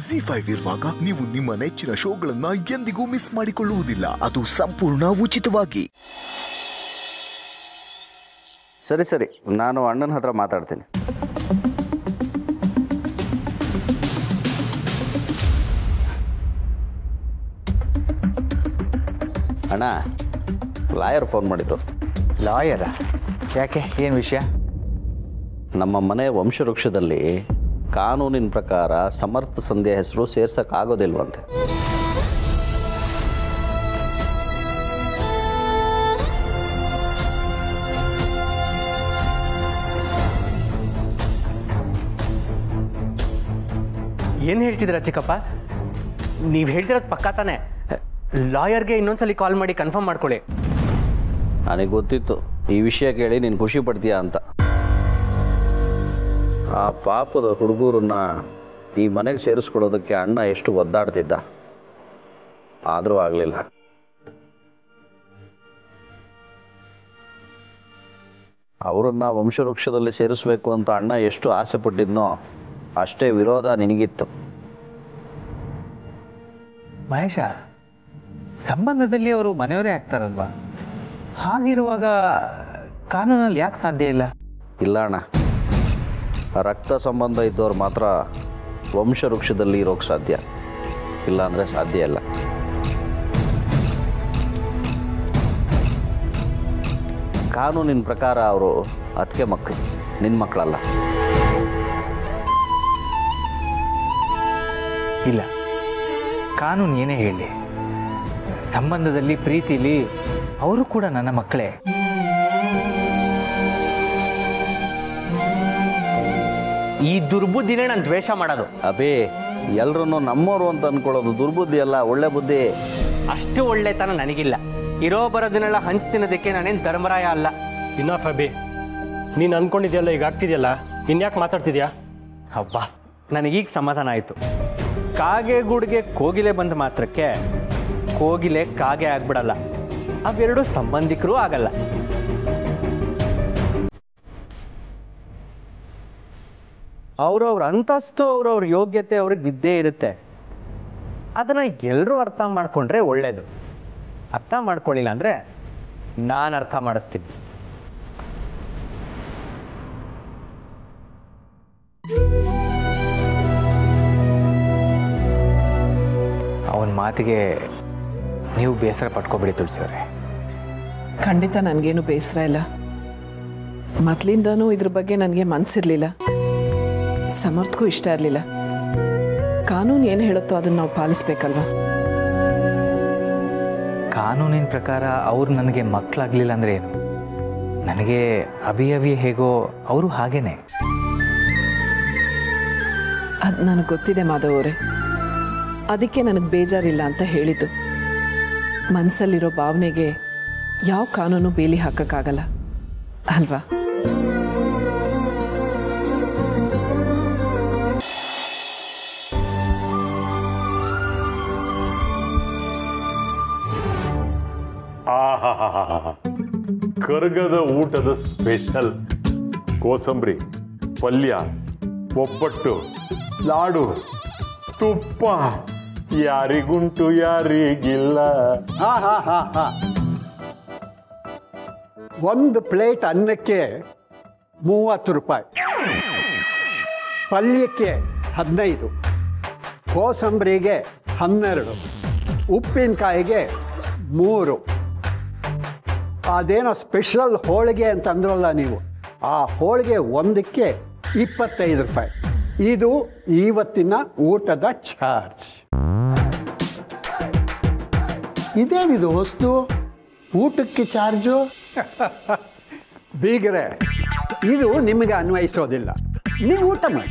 G five ಇರುವಾಗ ನೀವು ನಿಮ್ಮ ನೆಚ್ಚಿನ ಶೋಗಳನ್ನ ಎಂದಿಗೂ ಮಿಸ್ ಮಾಡಿಕೊಳ್ಳುವುದಿಲ್ಲ ಅದು ಸಂಪೂರ್ಣ ಉಚಿತವಾಗಿ ಸರಿ ಸರಿ ನಾನು ಅಣ್ಣನ ಹತ್ರ ಮಾತಾಡ್ತೀನಿ ಅಣ್ಣ ಲಾಯರ್ ಫೋನ್ ಮಾಡಿದ್ರು ಲಾಯರ ಯಾಕೆ ಏನು ವಿಷಯ ನಮ್ಮ ಮನೆ ವಂಶವೃಕ್ಷದಲ್ಲಿ ಕಾನೂನಿನ ಪ್ರಕಾರ ಸಮರ್ಥ ಸಂಧ್ಯಾ ಹೆಸರು ಸೇರ್ಸಕ್ಕಾಗೋದಿಲ್ವಂತೆ ಏನು ಹೇಳ್ತಿದ್ದೀರಾ ಚಿಕ್ಕಪ್ಪ ನೀವು ಹೇಳ್ತಿರೋದು ಪಕ್ಕ ತಾನೆ ಲಾಯರ್ಗೆ ಇನ್ನೊಂದ್ಸಲಿ ಕಾಲ್ ಮಾಡಿ ಕನ್ಫರ್ಮ್ ಮಾಡ್ಕೊಳ್ಳಿ ನನಗೆ ಗೊತ್ತಿತ್ತು ಈ ವಿಷಯ ಕೇಳಿ ನೀನು ಖುಷಿ ಪಡ್ತೀಯಾ ಅಂತ ಆ ಪಾಪದ ಹುಡುಗರನ್ನ ಈ ಮನೆಗೆ ಸೇರಿಸ್ಕೊಡೋದಕ್ಕೆ ಅಣ್ಣ ಎಷ್ಟು ಒದ್ದಾಡ್ತಿದ್ದ ಆದರೂ ಆಗಲಿಲ್ಲ ಅವರನ್ನ ವಂಶವೃಕ್ಷದಲ್ಲಿ ಸೇರಿಸ್ಬೇಕು ಅಂತ ಅಣ್ಣ ಎಷ್ಟು ಆಸೆ ಪಟ್ಟಿದ್ನೋ ಅಷ್ಟೇ ವಿರೋಧ ನಿನಗಿತ್ತು ಮಹೇಶ ಸಂಬಂಧದಲ್ಲಿ ಅವರು ಮನೆಯವರೇ ಆಗ್ತಾರಲ್ವಾ ಹಾಗಿರುವಾಗ ಕಾನೂನಲ್ಲಿ ಯಾಕೆ ಸಾಧ್ಯ ಇಲ್ಲ ಇಲ್ಲ ಅಣ್ಣ ರಕ್ತ ಸಂಬಂಧ ಇದ್ದವ್ರು ಮಾತ್ರ ವಂಶವೃಕ್ಷದಲ್ಲಿ ಇರೋಕ್ಕೆ ಸಾಧ್ಯ ಇಲ್ಲಾಂದರೆ ಸಾಧ್ಯ ಇಲ್ಲ ಕಾನೂನಿನ ಪ್ರಕಾರ ಅವರು ಅದಕ್ಕೆ ಮಕ್ಕಳು ನಿನ್ನ ಮಕ್ಕಳಲ್ಲ ಇಲ್ಲ ಕಾನೂನು ಏನೇ ಹೇಳಿ ಸಂಬಂಧದಲ್ಲಿ ಪ್ರೀತಿಲಿ ಅವರು ಕೂಡ ನನ್ನ ಮಕ್ಕಳೇ ಈ ದುರ್ಬುದ್ಧಿನೇ ನಾನು ದ್ವೇಷ ಮಾಡೋದು ಅಬೇ ಎಲ್ರೂ ನಮ್ಮವರು ಅಂತ ಅನ್ಕೊಳ್ಳೋದು ದುರ್ಬುದ್ಧಿ ಅಲ್ಲ ಒಳ್ಳೆ ಬುದ್ಧಿ ಅಷ್ಟು ಒಳ್ಳೆತನ ನನಗಿಲ್ಲ ಇರೋ ಬರೋದನ್ನೆಲ್ಲ ಹಂಚ್ ತಿನ್ನೋದಕ್ಕೆ ನಾನೇನು ಧರ್ಮರಾಯ ಅಲ್ಲ ಇನ್ನಾಫ್ ಅಬಿ ನೀನು ಅನ್ಕೊಂಡಿದ್ಯಲ್ಲ ಈಗ ಆಗ್ತಿದೆಯಲ್ಲ ಇನ್ಯಾಕೆ ಮಾತಾಡ್ತಿದ್ಯಾ ಹಬ್ಬ ನನಗೀಗ ಸಮಾಧಾನ ಆಯಿತು ಕಾಗೆ ಗೂಡಿಗೆ ಕೋಗಿಲೆ ಬಂದ ಮಾತ್ರಕ್ಕೆ ಕೋಗಿಲೆ ಕಾಗೆ ಆಗ್ಬಿಡಲ್ಲ ಅವೆರಡು ಸಂಬಂಧಿಕರೂ ಆಗಲ್ಲ ಅವ್ರವ್ರ ಅಂತಸ್ತು ಅವ್ರವ್ರ ಯೋಗ್ಯತೆ ಅವ್ರಿಗೆ ಬಿದ್ದೇ ಇರುತ್ತೆ ಅದನ್ನ ಎಲ್ಲರೂ ಅರ್ಥ ಮಾಡ್ಕೊಂಡ್ರೆ ಒಳ್ಳೇದು ಅರ್ಥ ಮಾಡ್ಕೊಳ್ಳಿಲ್ಲ ಅಂದ್ರೆ ನಾನು ಅರ್ಥ ಮಾಡಿಸ್ತೀನಿ ಅವನ ಮಾತಿಗೆ ನೀವು ಬೇಸರ ಪಟ್ಕೊಬಿಡಿ ತುಳಸಿಯವರೇ ಖಂಡಿತ ನನಗೇನು ಬೇಸರ ಇಲ್ಲ ಮೊದಲಿಂದನೂ ಇದ್ರ ಬಗ್ಗೆ ನನಗೆ ಮನಸ್ಸಿರಲಿಲ್ಲ ಸಮರ್ಥಕ್ಕೂ ಇಷ್ಟ ಇರಲಿಲ್ಲ ಕಾನೂನು ಏನು ಹೇಳುತ್ತೋ ಅದನ್ನು ನಾವು ಪಾಲಿಸ್ಬೇಕಲ್ವಾ ಕಾನೂನಿನ ಪ್ರಕಾರ ಅವ್ರು ನನಗೆ ಮಕ್ಕಳಾಗಲಿಲ್ಲ ಅಂದರೆ ಏನು ನನಗೆ ಅಭಿ ಅಭಿ ಹೇಗೋ ಅವರು ಹಾಗೇನೆ ಅದು ನನಗೆ ಗೊತ್ತಿದೆ ಮಾಧವ್ ಅವರೇ ಅದಕ್ಕೆ ನನಗೆ ಬೇಜಾರಿಲ್ಲ ಅಂತ ಹೇಳಿದ್ದು ಮನಸ್ಸಲ್ಲಿರೋ ಭಾವನೆಗೆ ಯಾವ ಕಾನೂನು ಬೇಲಿ ಹಾಕಕ್ಕಾಗಲ್ಲ ಅಲ್ವಾ ಆಹಾಹಾಹಾಹಾ. ಕರ್ಗದ ಊಟದ ಸ್ಪೆಷಲ್ ಕೋಸಂಬರಿ ಪಲ್ಯ ಒಬ್ಬಟ್ಟು ಲಾಡು ತುಪ್ಪ ಯಾರಿಗುಂಟು ಯಾರಿಗಿಲ್ಲ ಒಂದು ಪ್ಲೇಟ್ ಅನ್ನಕ್ಕೆ ಮೂವತ್ತು ರೂಪಾಯಿ ಪಲ್ಯಕ್ಕೆ ಹದಿನೈದು ಕೋಸಂಬರಿಗೆ ಹನ್ನೆರಡು ಉಪ್ಪಿನಕಾಯಿಗೆ ಮೂರು ಅದೇನೋ ಸ್ಪೆಷಲ್ ಹೋಳಿಗೆ ಅಂತಂದ್ರಲ್ಲ ನೀವು ಆ ಹೋಳಿಗೆ ಒಂದಕ್ಕೆ ಇಪ್ಪತ್ತೈದು ರೂಪಾಯಿ ಇದು ಇವತ್ತಿನ ಊಟದ ಚಾರ್ಜ್ ಇದೇನಿದು ವಸ್ತು ಊಟಕ್ಕೆ ಚಾರ್ಜು ಬೀಗರೆ ಇದು ನಿಮಗೆ ಅನ್ವಯಿಸೋದಿಲ್ಲ ನೀವು ಊಟ ಮಾಡಿ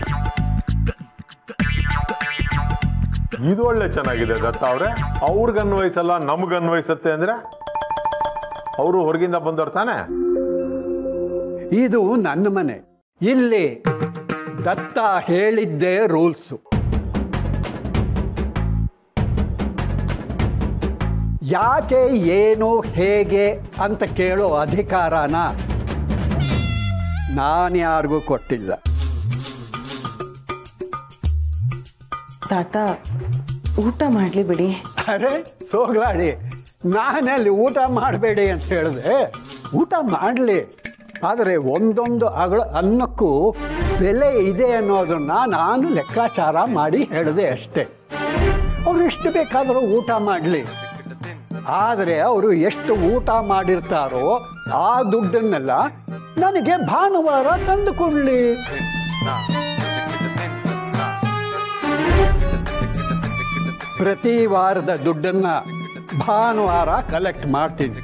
ಇದು ಒಳ್ಳೆ ಚೆನ್ನಾಗಿದೆ ದತ್ತ ಅವ್ರೆ ಅವ್ರಿಗೆ ಅನ್ವಯಿಸಲ್ಲ ನಮ್ಗೆ ಅನ್ವಯಿಸತ್ತೆ ಅಂದ್ರೆ ಅವರು ಹೊರಗಿಂದ ಬಂದವ್ರು ತಾನೆ ಇದು ನನ್ನ ಮನೆ ಇಲ್ಲಿ ದತ್ತ ಹೇಳಿದ್ದೇ ರೂಲ್ಸು ಯಾಕೆ ಏನು ಹೇಗೆ ಅಂತ ಕೇಳೋ ಅಧಿಕಾರನ ನಾನು ಯಾರಿಗೂ ಕೊಟ್ಟಿಲ್ಲ ತಾತ ಊಟ ಮಾಡಲಿ ಬಿಡಿ ಅರೆ ಸೋಗ್ಲಾಡಿ ನಾನಲ್ಲಿ ಊಟ ಮಾಡಬೇಡಿ ಅಂತ ಹೇಳಿದೆ ಊಟ ಮಾಡಲಿ ಆದರೆ ಒಂದೊಂದು ಅಗಳ ಅನ್ನಕ್ಕೂ ಬೆಲೆ ಇದೆ ಅನ್ನೋದನ್ನ ನಾನು ಲೆಕ್ಕಾಚಾರ ಮಾಡಿ ಹೇಳಿದೆ ಅಷ್ಟೇ ಅವ್ರು ಎಷ್ಟು ಬೇಕಾದರೂ ಊಟ ಮಾಡಲಿ ಆದರೆ ಅವರು ಎಷ್ಟು ಊಟ ಮಾಡಿರ್ತಾರೋ ಆ ದುಡ್ಡನ್ನೆಲ್ಲ ನನಗೆ ಭಾನುವಾರ ತಂದುಕೊಳ್ಳಿ ಪ್ರತಿ ವಾರದ ದುಡ್ಡನ್ನ ಭಾನುವಾರ ಕಲೆಕ್ಟ್ ಮಾಡ್ತೀನಿ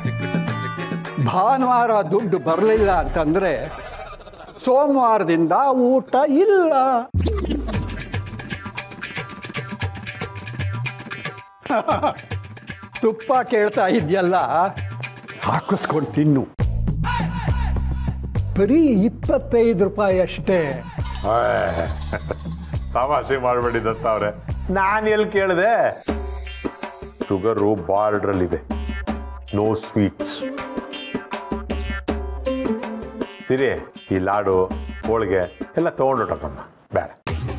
ಭಾನುವಾರ ದುಡ್ಡು ಬರಲಿಲ್ಲ ಅಂತಂದ್ರೆ ಸೋಮವಾರದಿಂದ ಊಟ ಇಲ್ಲ ತುಪ್ಪ ಕೇಳ್ತಾ ಇದೆಯಲ್ಲ ಹಾಕಿಸ್ಕೊಂಡು ತಿನ್ನು ಬರೀ ಇಪ್ಪತ್ತೈದು ರೂಪಾಯಿ ಅಷ್ಟೇ ತಮಾಷೆ ಮಾಡಬೇಡಿ ದತ್ತವ್ರೆ ನಾನು ಎಲ್ಲಿ ಕೇಳಿದೆ ಶುಗರು ಬಾರ್ಡ್ರಲ್ಲಿದೆ ನೋ ಸ್ವೀಟ್ಸ್ ಸಿರಿ ಈ ಲಾಡು ಹೋಳಿಗೆ ಎಲ್ಲ ತಗೊಂಡೋಟಕ್ಕಮ್ಮ ಬೇಡ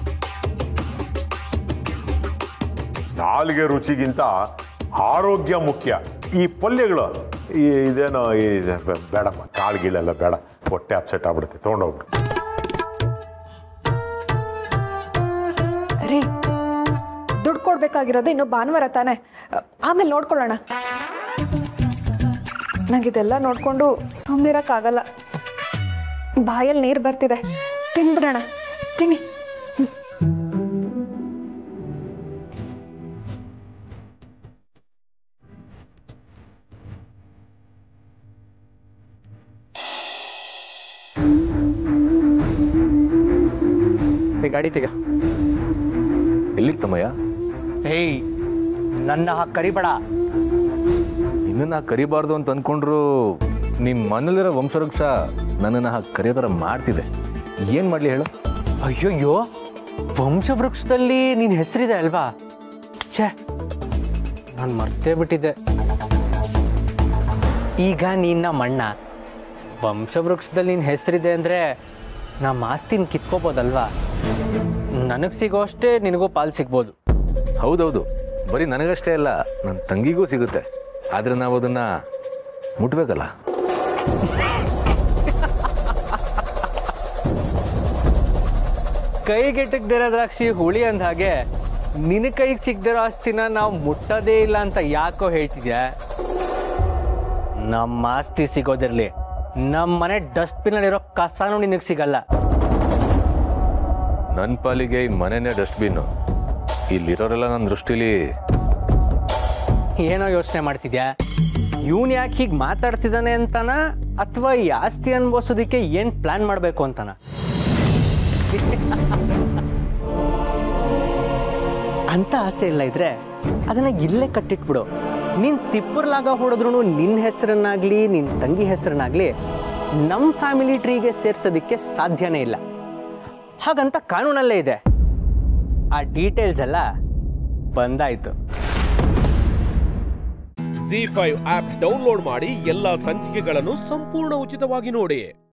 ನಾಲಿಗೆ ರುಚಿಗಿಂತ ಆರೋಗ್ಯ ಮುಖ್ಯ ಈ ಪಲ್ಯಗಳು ಈ ಇದೇನೋ ಈ ಬೆ- ಬೇಡಮ್ಮ ಕಾಳುಗಿಳೆಲ್ಲ ಬೇಡ ಹೊಟ್ಟೆ ಅಪ್ಸೆಟ್ ಆಗ್ಬಿಡುತ್ತೆ ತೊಗೊಂಡೋಗ್ಬಿಡು ರೀ ದುಡ್ಡು ಕೊಡ್ಬೇಕಾಗಿರೋದು ಇನ್ನು ಭಾನುವಾರ ತಾನೆ ಆಮೇಲೆ ನೋಡ್ಕೊಳ್ಳೋಣ ನಂಗಿದೆಲ್ಲ ನೋಡ್ಕೊಂಡು ಸುಮ್ಮನಿರಕ್ಕಾಗಲ್ಲ ಬಾಯಲ್ಲಿ ನೀರು ಬರ್ತಿದೆ ತಿನ್ಬಿಡೋಣ ತಿನ್ನಿ ಏ, ಗಾಡಿ ತೆಗ ಎಲ್ಲಿಗೆ ತಮ್ಮಯ್ಯ ಏಯ್ ನನ್ನ ಹಾಗೆ ಕರಿಬೇಡ ನಿನ್ನನ್ನು ಕರಿಬಾರ್ದು ಅಂತ ಅಂದ್ಕೊಂಡ್ರು ನಿಮ್ಮ ಮನೇಲಿರೋ ವಂಶವೃಕ್ಷ ನನ್ನನ್ನು ಹಾಗೆ ಕರೆಯೋ ಥರ ಮಾಡ್ತಿದೆ ಏನು ಮಾಡಲಿ ಹೇಳು ಅಯ್ಯೋಯ್ಯೋ ವಂಶವೃಕ್ಷದಲ್ಲಿ ನಿನ್ನ ಹೆಸರಿದೆ ಅಲ್ವಾ ಛೇ ನಾನು ಮರ್ತೇ ಬಿಟ್ಟಿದ್ದೆ ಈಗ ನೀನ್ ನಮ್ಮ ಅಣ್ಣ ವಂಶವೃಕ್ಷದಲ್ಲಿ ನಿನ್ನ ಹೆಸರಿದೆ ಅಂದರೆ ನಮ್ಮ ಆಸ್ತಿನ ಕಿತ್ಕೋಬೋದಲ್ವಾ ನನಗೆ ಸಿಗೋ ಅಷ್ಟೇ ನಿನಗೂ ಪಾಲು ಸಿಗ್ಬೋದು ಹೌದೌದು ಬರೀ ನನಗಷ್ಟೇ ಅಲ್ಲ ನನ್ನ ತಂಗಿಗೂ ಸಿಗುತ್ತೆ ಆದರೆ ನಾವು ಅದನ್ನು ಮುಟ್ಬೇಕಲ್ಲ ಕೈಗೆಟಕ್ದಿರೋ ದ್ರಾಕ್ಷಿ ಹುಳಿ ಅಂದ ಹಾಗೆ ನಿನ್ನ ಕೈಗೆ ಸಿಗ್ದಿರೋ ಆಸ್ತಿನ ನಾವು ಮುಟ್ಟೋದೇ ಇಲ್ಲ ಅಂತ ಯಾಕೋ ಹೇಳ್ತಿದ್ಯಾ ನಮ್ಮ ಆಸ್ತಿ ಸಿಗೋದಿರ್ಲಿ ನಮ್ಮ ಮನೆ ಡಸ್ಟ್ಬಿನ್ನಲ್ಲಿರೋ ಕಸನೂ ನಿನಗೆ ಸಿಗಲ್ಲ ನನ್ನ ಪಾಲಿಗೆ ಈ ಮನೆನೇ ಡಸ್ಟ್ಬಿನ್ನು ಇಲ್ಲಿರೋರೆಲ್ಲ ನನ್ನ ದೃಷ್ಟಿಲಿ ಏನೋ ಯೋಚನೆ ಮಾಡ್ತಿದ್ಯಾ ಇವನ್ ಯಾಕೆ ಹೀಗೆ ಮಾತಾಡ್ತಿದ್ದಾನೆ ಅಂತನ ಅಥವಾ ಈ ಆಸ್ತಿ ಅನ್ಭವಿಸೋದಕ್ಕೆ ಏನು ಪ್ಲಾನ್ ಮಾಡಬೇಕು ಅಂತನ ಅಂತ ಆಸೆ ಇಲ್ಲ ಇದ್ರೆ ಅದನ್ನ ಇಲ್ಲೇ ಕಟ್ಟಿಟ್ಬಿಡು ನೀನ್ ತಿಪ್ಪರ್ಲಾಗ ಹೊಡೆದ್ರು ನಿನ್ನ ಹೆಸರನ್ನಾಗ್ಲಿ ನಿನ್ನ ತಂಗಿ ಹೆಸರನ್ನಾಗ್ಲಿ ನಮ್ಮ ಫ್ಯಾಮಿಲಿ ಟ್ರೀಗೆ ಸೇರ್ಸೋದಕ್ಕೆ ಸಾಧ್ಯನೇ ಇಲ್ಲ ಹಾಗಂತ ಕಾನೂನಲ್ಲೇ ಇದೆ ಆ ಡೀಟೇಲ್ಸ್ ಎಲ್ಲ ಬಂದಾಯ್ತು ಜಿ ಫೈವ್ ಆಪ್ ಡೌನ್ಲೋಡ್ ಮಾಡಿ ಎಲ್ಲಾ ಸಂಚಿಕೆಗಳನ್ನು ಸಂಪೂರ್ಣ ಉಚಿತವಾಗಿ ನೋಡಿ